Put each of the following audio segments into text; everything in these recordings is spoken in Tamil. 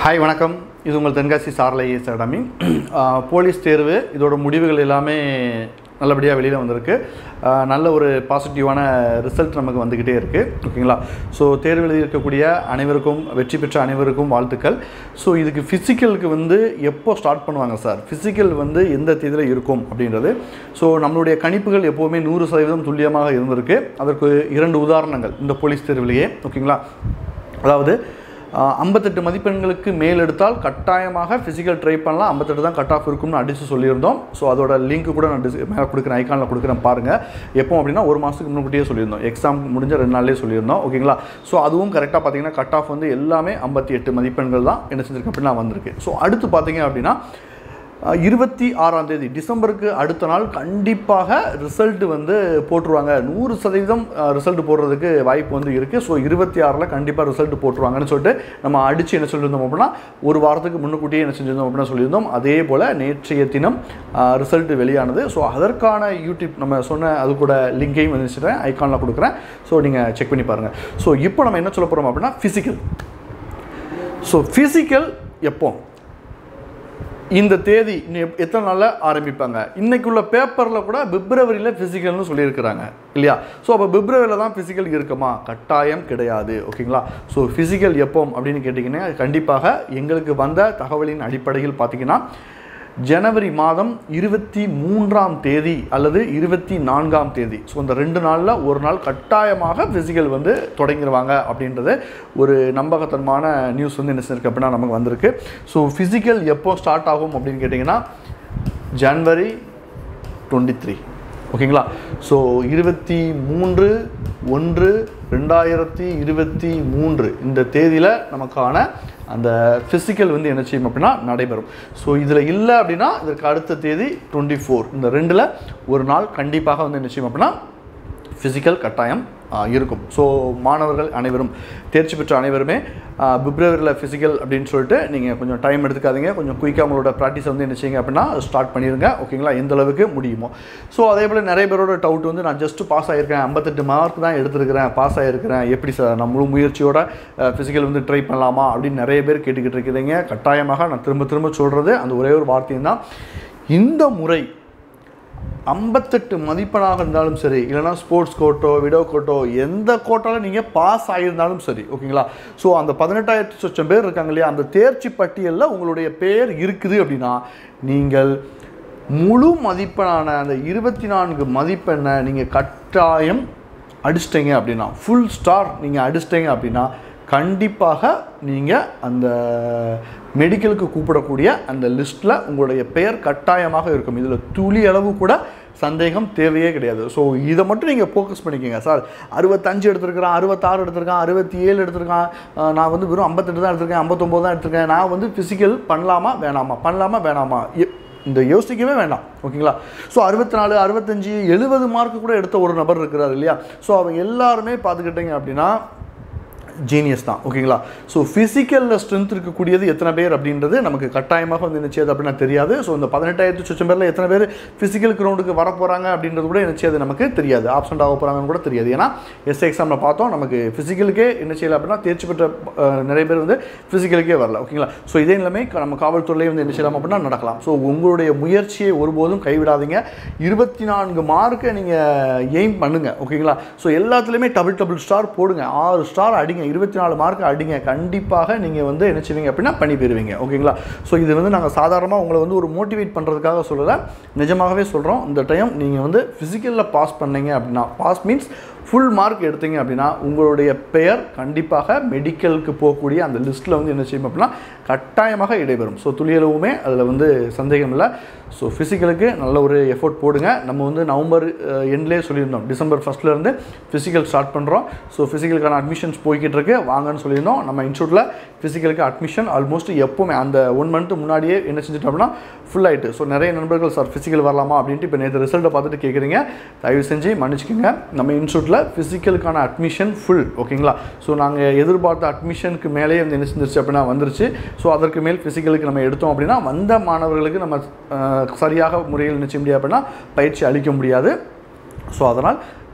ஹாய் வணக்கம் இது உங்கள் தென்காசி சார்லை அகாடமி ஆஹ் போலீஸ் தேர்வு இதோட முடிவுகள் எல்லாமே நல்லபடியாக வெளியில் வந்திருக்கு ஆஹ் நல்ல ஒரு பாசிட்டிவான ரிசல்ட் நமக்கு வந்துக்கிட்டே இருக்குது ஓகேங்களா ஸோ தேர்வு எழுதி இருக்கக்கூடிய அனைவருக்கும் வெற்றி பெற்ற அனைவருக்கும் வாழ்த்துக்கள் ஸோ இதுக்கு ஃபிசிக்கலுக்கு வந்து எப்போ ஸ்டார்ட் பண்ணுவாங்க சார் ஃபிசிக்கல் வந்து எந்த தேதியில் இருக்கும் அப்படின்றது ஸோ நம்மளுடைய கணிப்புகள் எப்போவுமே நூறு சதவீதம் துல்லியமாக இருந்திருக்கு அதற்கு இரண்டு உதாரணங்கள் இந்த போலீஸ் தேர்விலேயே ஓகேங்களா அதாவது ஐம்பத்தெட்டு மதிப்பெண்களுக்கு மேல் எடுத்தால் கட்டாயமாக ஃபிசிக்கல் ட்ரை பண்ணலாம் ஐம்பத்தெட்டு தான் கட் ஆஃப் இருக்கும்னு அடித்து சொல்லியிருந்தோம் ஸோ அதோட லிங்க் கூட நான் டிஸ் மேலே கொடுக்குறேன் ஐக்கானில் கொடுக்குறேன் பாருங்கள் எப்போ அப்படின்னா ஒரு மாதத்துக்கு முன்கூட்டியே சொல்லியிருந்தோம் எக்ஸாம் முடிஞ்ச ரெண்டு நாள்லேயே சொல்லியிருந்தோம் ஓகேங்களா ஸோ அதுவும் கரெக்டாக பார்த்தீங்கன்னா கட் ஆஃப் வந்து எல்லாமே ஐம்பத்தி எட்டு மதிப்பெண்கள் தான் என்ன செஞ்சிருக்கு அப்படின்னா வந்திருக்கு ஸோ அடுத்து பார்த்தீங்க அப்படின்னா அஹ், இருபத்தி ஆறாம் தேதி டிசம்பருக்கு அடுத்த நாள் கண்டிப்பாக ரிசல்ட் வந்து போட்டுருவாங்க நூறு சதவீதம் ரிசல்ட் போடுறதுக்கு வாய்ப்பு வந்து இருக்குது ஸோ இருபத்தி ஆறில் கண்டிப்பாக ரிசல்ட் போட்டுருவாங்கன்னு சொல்லிட்டு நம்ம அடித்து என்ன சொல்லியிருந்தோம் அப்படின்னா ஒரு வாரத்துக்கு முன்னுக்கூட்டியே என்ன செஞ்சிருந்தோம் அப்படின்னா சொல்லியிருந்தோம் அதே போல் நேற்றைய தினம் ரிசல்ட் வெளியானது ஸோ அதற்கான யூடியூப் நம்ம சொன்ன அது கூட லிங்கையும் வந்துச்சுட்டேன் ஐக்கானில் கொடுக்குறேன் ஸோ நீங்கள் செக் பண்ணி பாருங்கள் ஸோ இப்போ நம்ம என்ன சொல்ல போகிறோம் அப்படின்னா ஃபிசிக்கல் ஸோ ஃபிசிக்கல் எப்போ இந்த தேதி இன்னும் எப்- எத்தனை நாளில் ஆரம்பிப்பாங்க இன்னைக்குள்ள பேப்பரில் கூட பிப்ரவரியில் ஃபிசிக்கல்னு சொல்லியிருக்கிறாங்க இல்லையா ஸோ அப்போ பிப்ரவரியில் தான் ஃபிசிக்கல் இருக்குமா கட்டாயம் கிடையாது ஓகேங்களா ஸோ ஃபிசிக்கல் எப்போ அப்படின்னு கேட்டிங்கன்னா கண்டிப்பாக எங்களுக்கு வந்த தகவலின் அடிப்படையில் பார்த்தீங்கன்னா ஜனவரி மாதம் இருபத்தி மூன்றாம் தேதி அல்லது இருபத்தி நான்காம் தேதி ஸோ இந்த ரெண்டு நாளில் ஒரு நாள் கட்டாயமாக ஃபிசிக்கல் வந்து தொடங்கிடுவாங்க அப்படின்றது ஒரு நம்பகத்தனமான நியூஸ் வந்து என்ன செஞ்சிருக்கு அப்படின்னா நமக்கு வந்திருக்கு ஸோ ஃபிசிக்கல் எப்போ ஸ்டார்ட் ஆகும் அப்படின்னு கேட்டிங்கன்னா ஜனவரி டுவெண்ட்டி த்ரீ ஓகேங்களா ஸோ இருபத்தி மூன்று ஒன்று ரெண்டாயிரத்தி இருபத்தி மூன்று இந்த தேதியில் நமக்கான அந்த ஃபிசிக்கல் வந்து என்ன செய்யும் அப்படின்னா நடைபெறும் ஸோ இதில் இல்லை அப்படின்னா இதற்கு அடுத்த தேதி டுவெண்ட்டி ஃபோர் இந்த ரெண்டில் ஒரு நாள் கண்டிப்பாக வந்து என்ன செய்யும் அப்படின்னா ஃபிசிக்கல் கட்டாயம் ஆ, இருக்கும் ஸோ மாணவர்கள் அனைவரும் தேர்ச்சி பெற்ற அனைவருமே ஆ, பிப்ரவரியில் ஃபிசிக்கல் அப்படின்னு சொல்லிட்டு நீங்கள் கொஞ்சம் டைம் எடுத்துக்காதீங்க கொஞ்சம் குயிக்காக உங்களோட ப்ராக்டிஸ் வந்து என்ன செய்யுங்க அப்படின்னா ஸ்டார்ட் பண்ணிடுங்க ஓகேங்களா எந்த அளவுக்கு முடியுமோ ஸோ அதே போல் நிறைய பேரோட டவுட் வந்து நான் ஜஸ்ட் பாஸ் ஆகிருக்கேன் ஐம்பத்தெட்டு மார்க் தான் எடுத்திருக்கிறேன் பாஸ் ஆகிருக்கிறேன் எப்படி சார் நான் முழு முயற்சியோட ஃபிசிக்கல் வந்து ட்ரை பண்ணலாமா அப்படின்னு நிறைய பேர் கேட்டுக்கிட்டு இருக்கிறீங்க கட்டாயமாக நான் திரும்ப திரும்ப சொல்கிறது அந்த ஒரே ஒரு வார்த்தையும் தான் இந்த முறை ஐம்பத்தெட்டு மதிப்பெண்ணாக இருந்தாலும் சரி இல்லைனா ஸ்போர்ட்ஸ் கோட்டோ விடோ கோட்டோ எந்த கோட்டாவில் நீங்கள் பாஸ் ஆகியிருந்தாலும் சரி ஓகேங்களா ஸோ அந்த பதினெட்டாயிரத்து சொச்சம் பேர் இருக்காங்க இல்லையா அந்த தேர்ச்சி பட்டியலில் உங்களுடைய பேர் இருக்குது அப்படின்னா நீங்கள் முழு மதிப்பெண்ணான அந்த இருபத்தி நான்கு மதிப்பெண்ணை நீங்கள் கட்டாயம் அடிச்சிட்டீங்க அப்படின்னா ஃபுல் ஸ்டார் நீங்கள் அடிச்சிட்டீங்க அப்படின்னா கண்டிப்பாக நீங்கள் அந்த மெடிக்கலுக்கு கூப்பிடக்கூடிய அந்த லிஸ்ட்டில் உங்களுடைய பெயர் கட்டாயமாக இருக்கும் இதில் துளி அளவு கூட சந்தேகம் தேவையே கிடையாது ஸோ இதை மட்டும் நீங்கள் ஃபோக்கஸ் பண்ணிக்கோங்க சார் அறுபத்தஞ்சு எடுத்திருக்கிறேன் அறுபத்தாறு எடுத்திருக்கேன் அறுபத்தி ஏழு எடுத்திருக்கேன் அஹ் நான் வந்து வெறும் ஐம்பத்தெட்டு தான் எடுத்திருக்கேன் ஐம்பத்தொம்போது தான் எடுத்திருக்கேன் நான் வந்து ஃபிசிக்கல் பண்ணலாமா வேணாமா பண்ணலாமா வேணாமா எ- இந்த யோசிக்கவே வேண்டாம் ஓகேங்களா ஸோ அறுபத்தி நாலு அறுபத்தஞ்சு எழுபது மார்க் கூட எடுத்த ஒரு நபர் இருக்கிறார் இல்லையா ஸோ அவங்க எல்லாருமே பார்த்துக்கிட்டீங்க அப்படின்னா ஜீனியஸ் தான் ஓகேங்களா ஸோ ஃபிசிக்கலில் ஸ்ட்ரென்த் இருக்கக்கூடியது எத்தனை பேர் அப்படின்றது நமக்கு கட்டாயமாக வந்து என்ன செய்யாது அப்படின்னா தெரியாது ஸோ இந்த பதினெட்டாயிரத்து சொச்சம் பேரில் எத்தனை பேர் ஃபிசிக்கல் கிரவுண்டுக்கு வர போகிறாங்க அப்படின்றது கூட என்ன செய்யாது நமக்கு தெரியாது ஆப்சண்ட் ஆக போகிறாங்கன்னு கூட தெரியாது ஏன்னா எஸ்ஏ எக்ஸாமில் பார்த்தோம் நமக்கு ஃபிசிக்கலுக்கே என்ன செய்யலை அப்படின்னா தேர்ச்சி பெற்ற அஹ், நிறைய பேர் வந்து ஃபிசிக்கலுக்கே வரல ஓகேங்களா ஸோ இதே நிலைமை க- நம்ம காவல்துறையிலே வந்து என்ன செய்யலாம் அப்படின்னா நடக்கலாம் ஸோ உங்களுடைய முயற்சியை ஒருபோதும் கைவிடாதீங்க இருபத்தி நான்கு மார்க்கை நீங்கள் எய்ம் பண்ணுங்க ஓகேங்களா ஸோ எல்லாத்துலேயுமே டபுள் டபுள் ஸ்டார் போடுங்க ஆறு ஸ்டார் அடிங்க இருபத்தி நாலு மார்க் அடிங்க கண்டிப்பாக நீங்கள் வந்து என்ன செய்வீங்க அப்படின்னா பண்ணி போயிருவீங்க ஓகேங்களா ஸோ இது வந்து நாங்கள் சாதாரணமாக உங்களை வந்து ஒரு மோட்டிவேட் பண்ணுறதுக்காக சொல்லலை நிஜமாகவே சொல்கிறோம் இந்த டைம் நீங்கள் வந்து ஃபிசிக்கலில் பாஸ் பண்ணீங்க அப்படின்னா பாஸ் மீன்ஸ் ஃபுல் மார்க் எடுத்தீங்க அப்படின்னா உங்களுடைய பெயர் கண்டிப்பாக மெடிக்கலுக்கு போகக்கூடிய அந்த லிஸ்ட்டில் வந்து என்ன செய்யும் அப்படின்னா கட்டாயமாக இடைபெறும் ஸோ துளியளவுமே அதில் வந்து சந்தேகம் இல்லை ஸோ ஃபிசிக்கலுக்கு நல்ல ஒரு எஃபோர்ட் போடுங்க நம்ம வந்து நவம்பர் எண்ட்லேயே சொல்லியிருந்தோம் டிசம்பர் ஃபஸ்ட்லேருந்து ஃபிசிக்கல் ஸ்டார்ட் பண்ணுறோம் ஸோ ஃபிசிக்கலுக்கான அட்மிஷன்ஸ் போய்கிட்டு இருக்கு வாங்கன்னு சொல்லியிருந்தோம் நம்ம இன்ஸ்டியூட்டில் ஃபிசிக்கலுக்கு அட்மிஷன் ஆல்மோஸ்ட் எப்போவுமே அந்த ஒன் மந்த் முன்னாடியே என்ன செஞ்சுட்டோம் அப்படின்னா ஃபுல் ஆயிட்டு ஸோ நிறைய நண்பர்கள் சார் ஃபிசிக்கல் வரலாமா அப்படின்ட்டு இப்போ நேற்று ரிசல்ட்டை பார்த்துட்டு கேட்குறீங்க தயவு செஞ்சு மன்னிச்சுக்கோங்க நம்ம இன்ஸ்டியூட்டில் ஃபிசிக்கலுக்கான அட்மிஷன் ஃபுல் ஓகேங்களா ஸோ நாங்கள் எதிர்பார்த்த அட்மிஷனுக்கு மேலேயே வந்து என்ன செஞ்சிருச்சு அப்படின்னா வந்துருச்சு ஸோ அதற்கு மேல் ஃபிசிக்கலுக்கு நம்ம எடுத்தோம் அப்படின்னா வந்த மாணவர்களுக்கு நம்ம அஹ், சரியாக முறையில் நிச்சயம் முடியாது அப்படின்னா பயிற்சி அளிக்க முடியாது ஸோ அதனால்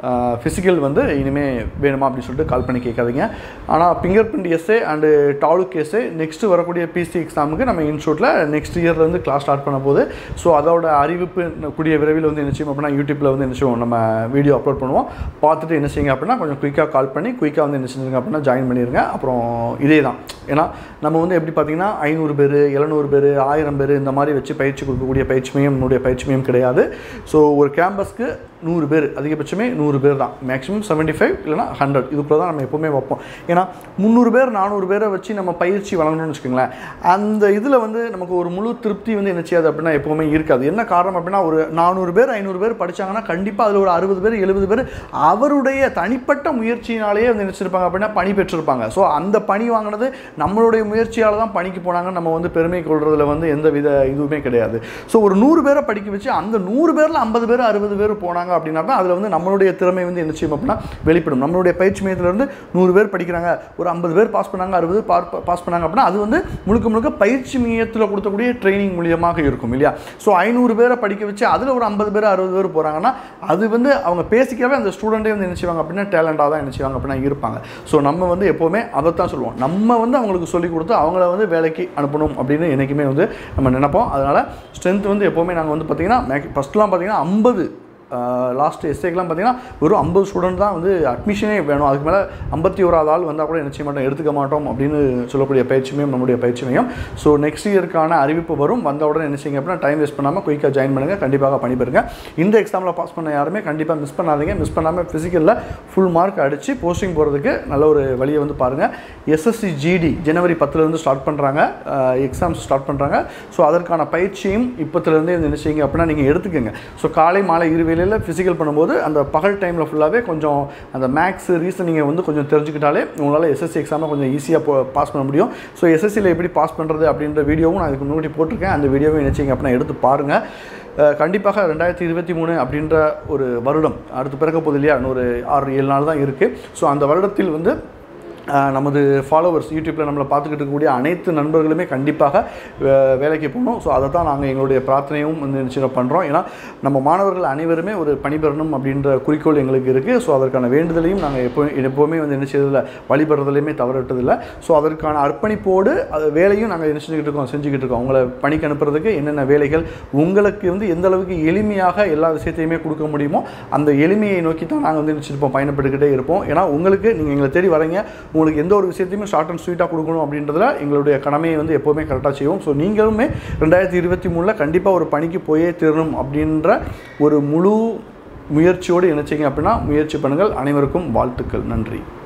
ஃபிசிக்கல் வந்து இனிமேல் வேணுமா அப்படின்னு சொல்லிட்டு கால் பண்ணி கேட்காதீங்க ஆனால் finger print SA and taluk SA next வரக்கூடிய பிசி எக்ஸாமுக்கு நம்ம இன்ஸ்டியூட்டில் நெக்ஸ்ட் இயர்லேருந்து கிளாஸ் ஸ்டார்ட் பண்ண போகுது ஸோ அதோட அறிவிப்பு கூடிய விரைவில் வந்து என்ன செய்யும் அப்படின்னா யூடியூப்பில் வந்து என்ன செய்வோம் நம்ம வீடியோ அப்லோட் பண்ணுவோம் பார்த்துட்டு என்ன செய்யுங்க அப்படின்னா கொஞ்சம் குயிக்காக கால் பண்ணி குயிக்காக வந்து என்ன செஞ்சுருங்க அப்படின்னா ஜாயின் பண்ணிடுங்க அப்புறம் இதே தான் ஏன்னா நம்ம வந்து எப்படி பார்த்தீங்கன்னா ஐநூறு பேர் எழுநூறு பேர் ஆயிரம் பேர் இந்த மாதிரி வச்சு பயிற்சி கொடுக்கக்கூடிய பயிற்சி மையம் நம்முடைய பயிற்சி மையம் கிடையாது ஸோ ஒரு கேம்பஸ்க்கு நூறு பேர் அதிகபட்சமே நூறு பேர் தான் மேக்ஸிமம் செவன்ட்டி ஃபைவ் இல்லைனா ஹண்ட்ரட் இதுக்குள்ள தான் நம்ம எப்போவுமே வைப்போம் ஏன்னா முந்நூறு பேர் நானூறு பேரை வச்சு நம்ம பயிற்சி வழங்கணும்னு வச்சுக்கோங்களேன் அந்த இதில் வந்து நமக்கு ஒரு முழு திருப்தி வந்து என்ன செய்யாது அப்படின்னா எப்போவுமே இருக்காது என்ன காரணம் அப்படின்னா ஒரு நானூறு பேர் ஐநூறு பேர் படித்தாங்கன்னா கண்டிப்பாக அதில் ஒரு அறுபது பேர் எழுபது பேர் அவருடைய தனிப்பட்ட முயற்சியினாலேயே வந்து நினச்சிருப்பாங்க அப்படின்னா பணி பெற்றிருப்பாங்க ஸோ அந்த பணி வாங்கினது நம்மளுடைய முயற்சியால் தான் பணிக்கு போனாங்கன்னு நம்ம வந்து பெருமை கொள்றதுல வந்து எந்த வித இதுவுமே கிடையாது ஸோ ஒரு நூறு பேரை படிக்க வச்சு அந்த நூறு பேரில் ஐம்பது பேர் அறுபது பேர் போனாங்க அப்படின்னா தான் அதில் வந்து நம்மளுடைய திறமை வந்து என்ன செய்யும் அப்படின்னா வெளிப்படும் நம்மளுடைய பயிற்சி மையத்திலேருந்து நூறு பேர் படிக்கிறாங்க ஒரு ஐம்பது பேர் பாஸ் பண்ணாங்க அறுபது பாஸ் பண்ணாங்க அப்படின்னா அது வந்து முழுக்க முழுக்க பயிற்சி மையத்தில் கொடுத்தக்கூடிய ட்ரைனிங் மூலியமாக இருக்கும் இல்லையா ஸோ ஐநூறு பேரை படிக்க வச்சு அதில் ஒரு ஐம்பது பேர் அறுபது பேர் போகிறாங்கன்னா அது வந்து அவங்க பேசிக்கவே அந்த ஸ்டூடெண்ட்டே வந்து என்ன செய்வாங்க அப்படின்னா டேலண்டாக தான் என்ன செய்வாங்க அப்படின்னா இருப்பாங்க ஸோ நம்ம வந்து எப்போவுமே அதைத்தான் சொல்லுவோம் நம்ம வந்து அவங்களுக்கு சொல்லிக் கொடுத்து அவங்கள வந்து வேலைக்கு அனுப்பணும் அப்படின்னு என்றைக்குமே வந்து நம்ம நினைப்போம் அதனால் ஸ்ட்ரென்த் வந்து எப்போவுமே நாங்கள் வந்து பார்த்திங்கன்னா மேக் ஃபஸ்ட்லாம் பார்த்திங்கன்னா ஐம்பது லாஸ்ட் எஸ்ஏக்கெலாம் பார்த்தீங்கன்னா வெறும் ஐம்பது ஸ்டூடெண்ட் தான் வந்து அட்மிஷனே வேணும் அதுக்கு மேலே ஐம்பத்தி ஓராவது ஆள் வந்தால் கூட என்ன செய்ய மாட்டோம் எடுத்துக்க மாட்டோம் அப்படின்னு சொல்லக்கூடிய பயிற்சி மையம் நம்முடைய பயிற்சி மையம் ஸோ நெக்ஸ்ட் இயருக்கான அறிவிப்பு வரும் வந்த உடனே என்ன செய்யுங்க அப்படின்னா டைம் வேஸ்ட் பண்ணாமல் குயிக்காக ஜாயின் பண்ணுங்கள் கண்டிப்பாக பண்ணி பாருங்க இந்த எக்ஸாமில் பாஸ் பண்ண யாருமே கண்டிப்பாக மிஸ் பண்ணாதீங்க மிஸ் பண்ணாமல் ஃபிசிக்கலில் ஃபுல் மார்க் அடித்து போஸ்டிங் போகிறதுக்கு நல்ல ஒரு வழியை வந்து பாருங்கள் எஸ்எஸ்சி ஜிடி ஜனவரி பத்துலேருந்து ஸ்டார்ட் பண்ணுறாங்க எக்ஸாம்ஸ் ஸ்டார்ட் பண்ணுறாங்க ஸோ அதற்கான பயிற்சியும் இப்போத்துலேருந்தே வந்து என்ன செய்யுங்க அப்படின்னா நீங்கள் எடுத்துக்கோங்க ஸோ காலை மாலை இரு வேளையில் ஃபிசிக்கல் பண்ணும்போது அந்த பகல் டைமில் ஃபுல்லாகவே கொஞ்சம் அந்த மேக்ஸ் ரீசனிங்கை வந்து கொஞ்சம் தெரிஞ்சுக்கிட்டாலே உங்களால் எஸ்எஸ்சி எக்ஸாமை கொஞ்சம் ஈஸியாக பாஸ் பண்ண முடியும் ஸோ எஸ்எஸ்சியில் எப்படி பாஸ் பண்ணுறது அப்படின்ற வீடியோவும் நான் இதுக்கு முன்னாடி போட்டிருக்கேன் அந்த வீடியோவும் என்ன செய்யுங்க அப்படின்னா எடுத்து பாருங்கள் அஹ் கண்டிப்பாக ரெண்டாயிரத்தி இருபத்தி மூணு அப்படின்ற ஒரு வருடம் அடுத்து பிறக்க போகுது இல்லையா இன்னொரு ஆறு ஏழு நாள் தான் இருக்குது ஸோ அந்த வருடத்தில் வந்து அஹ் நமது ஃபாலோவர்ஸ் யூடியூப்பில் நம்மளை பார்த்துக்கிட்டு இருக்கக்கூடிய அனைத்து நண்பர்களுமே கண்டிப்பாக வே- வேலைக்கு போகணும் ஸோ அதை தான் நாங்கள் எங்களுடைய பிரார்த்தனையும் வந்து நிச்சயம் பண்ணுறோம் ஏன்னா நம்ம மாணவர்கள் அனைவருமே ஒரு பணிபெறணும் அப்படின்ற குறிக்கோள் எங்களுக்கு இருக்குது ஸோ அதற்கான வேண்டுதலையும் நாங்கள் எப்போ எப்போவுமே வந்து என்ன செய்யறதில்ல வழிபடுறதுலையுமே தவறிட்டதில்லை ஸோ அதற்கான அர்ப்பணிப்போடு அது வேலையும் நாங்கள் என்ன செஞ்சுக்கிட்டு இருக்கோம் செஞ்சுக்கிட்டு இருக்கோம் உங்களை பணிக்கு அனுப்புறதுக்கு என்னென்ன வேலைகள் உங்களுக்கு வந்து எந்த அளவுக்கு எளிமையாக எல்லா விஷயத்தையுமே கொடுக்க முடியுமோ அந்த எளிமையை நோக்கி தான் நாங்கள் வந்து நினச்சிருப்போம் பயணப்பட்டுக்கிட்டே இருப்போம் ஏன்னா உங்களுக்கு நீங்கள் எங்களை தேடி வரீங்க உங்களுக்கு எந்த ஒரு விஷயத்தையுமே ஷார்ட் அண்ட் ஸ்வீட்டாக கொடுக்கணும் அப்படின்றதுல எங்களுடைய கடமையை வந்து எப்போவுமே கரெக்டாக செய்வோம் ஸோ நீங்களுமே ரெண்டாயிரத்தி இருபத்தி மூணில் கண்டிப்பாக ஒரு பணிக்கு போயே தீரணும் அப்படின்ற ஒரு முழு முயற்சியோடு இணைச்சிங்க அப்படின்னா முயற்சி பண்ணுங்கள் அனைவருக்கும் வாழ்த்துக்கள் நன்றி